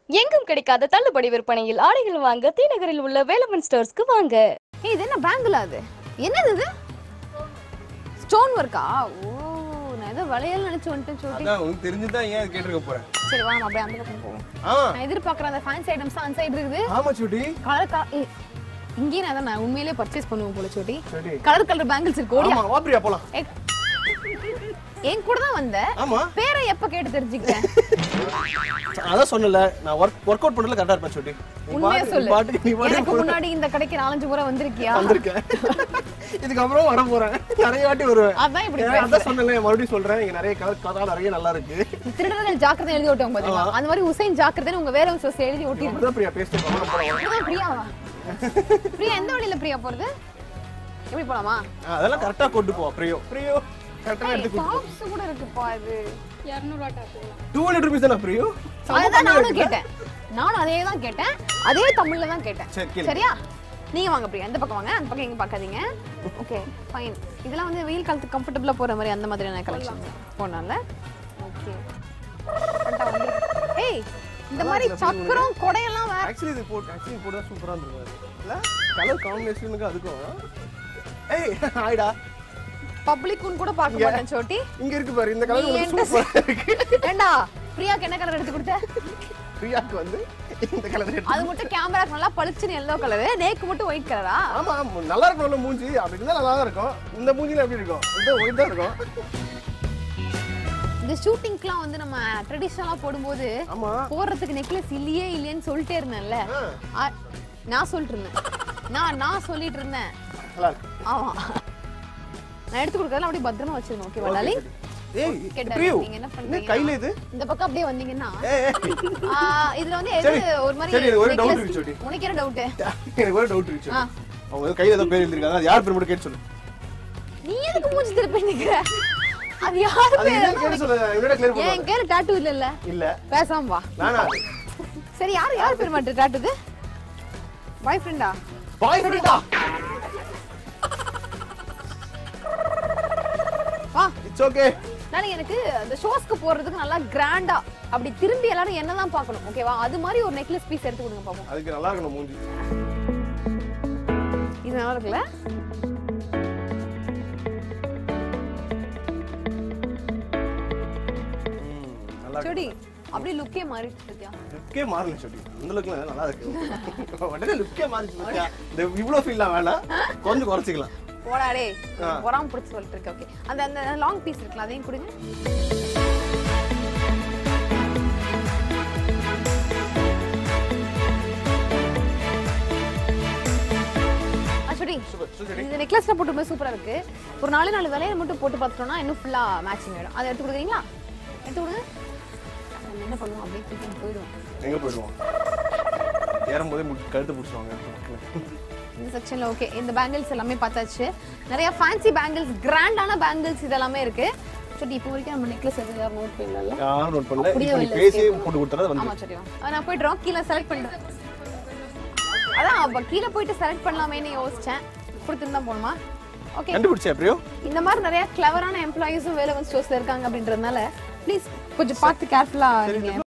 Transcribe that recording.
எங்கும் கிடைக்காத தள்ளுபடி விற்பனையில் ஆடைகள் வாங்க தீநகரில் உள்ள வேலமன் ஸ்டோர்ஸ்க்கு வாங்க ஏய் இது என்ன பேங்கிள் அது என்னது இது ஸ்டோன் ஒர்க்கா ஓ நான் ஏதோ வளையல் நினைச்சு வந்துட்டேன் சோட்டி அதான் உனக்கு தெரிஞ்சுதான் ஏன் கேட்டிருக்க போறேன் சரி வா நம்ம அப்படியே அந்த பக்கம் போவோம் ஆ நான் எதிர்பார்க்குற அந்த ஃபேன்சி ஐட்டம்ஸ் அந்த சைடு இருக்குது ஆமா சுட்டி கலர் கலர் இங்கேயே நான் தான் நான் உண்மையிலேயே பர்ச்சேஸ் பண்ணுவேன் போல சோட்டி சரி கலர் கலர் பேங்கிள்ஸ் இருக்கு ஓடியா ஆமா வா பிரியா போலாம் ஏய், என் கூட தான் வந்த ஆமா பேரை எப்ப கேட்டு தெரிஞ்சுக்கிட்டேன் அதான் சொன்னல நான் ஒர்க் ஒர்க் அவுட் பண்ணல கரெக்டா இருப்பேன் சுட்டி நீ உண்மையா பாட்டு- சொல்லு நீ பாட்டுக்கு நீ எனக்கு பாட்டுக்கு முன்னாடி இந்த கடைக்கு நாலஞ்சு முறை வந்திருக்கியா வந்திருக்கேன் இதுக்கப்புறம் வர போறேன் நிறைய வாட்டி வருவேன் அதான் இப்படி ஏன் அதான் சொன்னல மறுபடியும் சொல்றேன் இங்க நிறைய கலர் கலர் நிறைய நல்லா இருக்கு திருடர்கள் ஜாக்கிரதை எழுதி ஓட்டுவாங்க பாத்தீங்களா அந்த மாதிரி உசைன் ஜாக்கிரதை உங்க வேற ஒரு எழுதி ஓட்டி அப்படிதான் பிரியா பேசிட்டு போலாம் போலாம் இதுதான் பிரியாவா பிரியா எந்த வழியில பிரியா போறது எப்படி போலாமா ஆ, அதெல்லாம் கரெக்டா கொண்டு போ பிரியோ பிரியோ கரெக்டா எடுத்து கொண்டு டாப்ஸ் கூட இருக்குப்பா இது டூ ஹண்ட்ரட் ருபீஸ் தானே பிரியோ அதுதான் நானும் கேட்டேன் நானும் அதே தான் கேட்டேன் அதே தமிழ்ல தான் கேட்டேன் சரி, கேளு. சரியா நீங்க வாங்க பிரியா இந்த பக்கம் வாங்க அந்த பக்கம் எங்க பார்க்காதீங்க ஓகே ஃபைன் இதெல்லாம் வந்து வெயில் காலத்துக்கு கம்ஃபர்டபுளா போற மாதிரி அந்த மாதிரியான கலெக்ஷன் போனால ஓகே ஏய் இந்த மாதிரி சக்கரம் கொடையெல்லாம் வேற ஆக்சுவலி இது போட்டு ஆக்சுவலி போட்டு தான் சூப்பரா இருந்திருக்கும் இல்ல கலர் காம்பினேஷனுக்கு அதுக்கும் ஏய் ஹாய்டா பப்ளிக்குன்னு கூட பார்க்க மாட்டேன் சோட்டி இங்க இருக்கு பாரு இந்த கலர் நீ வந்து என்கிட்ட சூப்பரா இருக்கு ஏண்டா பிரியாக்கு என்ன கலர் எடுத்து கொடுத்த பிரியாக்கு வந்து இந்த கலர் எடுத்து அது மட்டும் கேமராக்கு நல்லா பளிச்சுன்னு எல்லோ கலரு நேக்கு மட்டும் ஒயிட் கலரா ஆமா ஆமா, நல்லா இருக்கும்ல மூஞ்சி அப்படி இருந்தா நல்லா தான் இருக்கும் இந்த மூஞ்சில எப்படி இருக்கும் இது ஒயிட் தான் இருக்கும் இந்த ஷூட்டிங்க்குலாம் வந்து நம்ம ட்ரெடிஷ்னலா போடும்போது ஆமா போடுறதுக்கு நெக்லஸ் இல்லையே இல்லையேன்னு சொல்லிட்டே இருந்தேன்ல ஆ, ஆ, நான் சொல்லிட்டு இருந்தேன் நான் நான் சொல்லிட்டு இருந்தேன் நல்லா இருக்கு ஆமா நான் எடுத்து கொடுக்கறதுல அப்படியே பத்திரமா வச்சிருந்தேன் ஓகேவா டாலி ஏய் கேட்டா பிரியு நீங்க என்ன என்ன பண்றீங்க கையில இது இந்த பக்கம் அப்படியே வந்தீங்கன்னா ஏய் ஏய், ஆ, இதுல வந்து எது சரி, ஒரு மாதிரி சரி, எனக்கு ஒரு doubt necklace- இருக்கு ஜோடி. உனக்கு என்ன டவுட் எனக்கு ஒரு டவுட் இருந்துச்சு ஆ. அவங்க ஏதோ கையில ஏதோ பேர் எழுதிருக்காங்க அது யார் பேர் மட்டும் கேட்டு சொல்லு நீ எதுக்கு மூஞ்சி திருப்பி நிக்கிற அது யாரு அது பேரு என்னன்னு கேட்டு சொல்லு இவனோட கிளியர் ஏன் பண்ணுவாங்க கேளு டாட்டூ இல்ல இல்ல இல்ல பேசாம வா வேணாம் சரி யார் யார் பேர் மட்டும் டாட்டுது பாய் ஃப்ரெண்டா பாய் ஃப்ரெண்டா வா இட்ஸ் ஓகே நாளைக்கு எனக்கு அந்த ஷோஸ்க்கு போறதுக்கு நல்லா கிராண்டா அப்படி திரும்பி எல்லாரும் என்னதான் பார்க்கணும் ஓகேவா அது மாதிரி ஒரு நெக்லஸ் பீஸ் எடுத்து கொடுங்க பாப்போம் அதுக்கு நல்லா இருக்கணும் மூஞ்சி இது நல்லா இருக்குல்ல ம், நல்லா இருக்கு செடி அப்படியே லுக்கே மாறிட்டு இருக்கியா லுக்கே மாறல சொல்லி அந்த லுக்ல நல்லா இருக்கு உடனே லுக்கே மாறிச்சு பாத்தியா? இந்த இவ்ளோ ஃபீல்லாம் வேணாம் கொஞ்சம் குறைச்சிக்கலாம் போடாடே ஆ. பொறாம பிடிச்சி சொல்லிட்டு இருக்க ஓகே அந்த அந்த லாங் பீஸ் இருக்குல்ல அதையும் கொடுங்க ஆக்சுவலி சூப்பர் சூப்பர் இந்த நெக்லஸ்ல போட்டு சூப்பரா இருக்கு ஒரு நாலு நாலு விலையில மட்டும் போட்டு பார்த்துட்டோம்னா இன்னும் ஃபுல்லா மேட்சிங் ஆயிடும் அதை எடுத்து கொடுக்குறீங்களா எடுத்து கொடுங்க நம்ம என்ன பண்ணுவோம் அப்படியே தூக்கி போயிடுவோம் எங்க போயிடுவோம் ஏறும்போதே முடி- கழுத்து பிடிச்சிருவாங்க இந்த செக்ஷன்ல ஓகே இந்த பேங்கிள்ஸ் எல்லாமே பார்த்தாச்சு நிறைய ஃபேன்சி பேங்கிள்ஸ் கிராண்டான பேங்கிள்ஸ் இதெல்லாமே இருக்கு சரி இப்போ வரைக்கும் நம்ம நெக்லஸ் எதுவும் யாரும் நோட் பண்ணல யாரும் நோட் பண்ணல அப்படியே இப்போ நீ இல்ல, பேசி சரி. போட்டு கொடுத்தறது வந்து ஆமா சரி வா. நான் போயிடுறோம் கீழே செலக்ட் பண்ணிட்டேன் அதான் அப்ப கீழே போயிட்டு செலக்ட் பண்ணலாமேன்னு யோசிச்சேன் கொடுத்துட்டு தான் போகணுமா ஓகே கண்டுபிடிச்சா எப்படியோ இந்த மாதிரி நிறைய கிளவரான எம்ப்ளாயிஸும் வேலை வந்து ஸ்டோர்ஸ்ல இருக்காங்க அப்படின்றதுனால ப்ளீஸ் கொஞ்சம் பார்த்து கேர்ஃபுல்லா நீங்க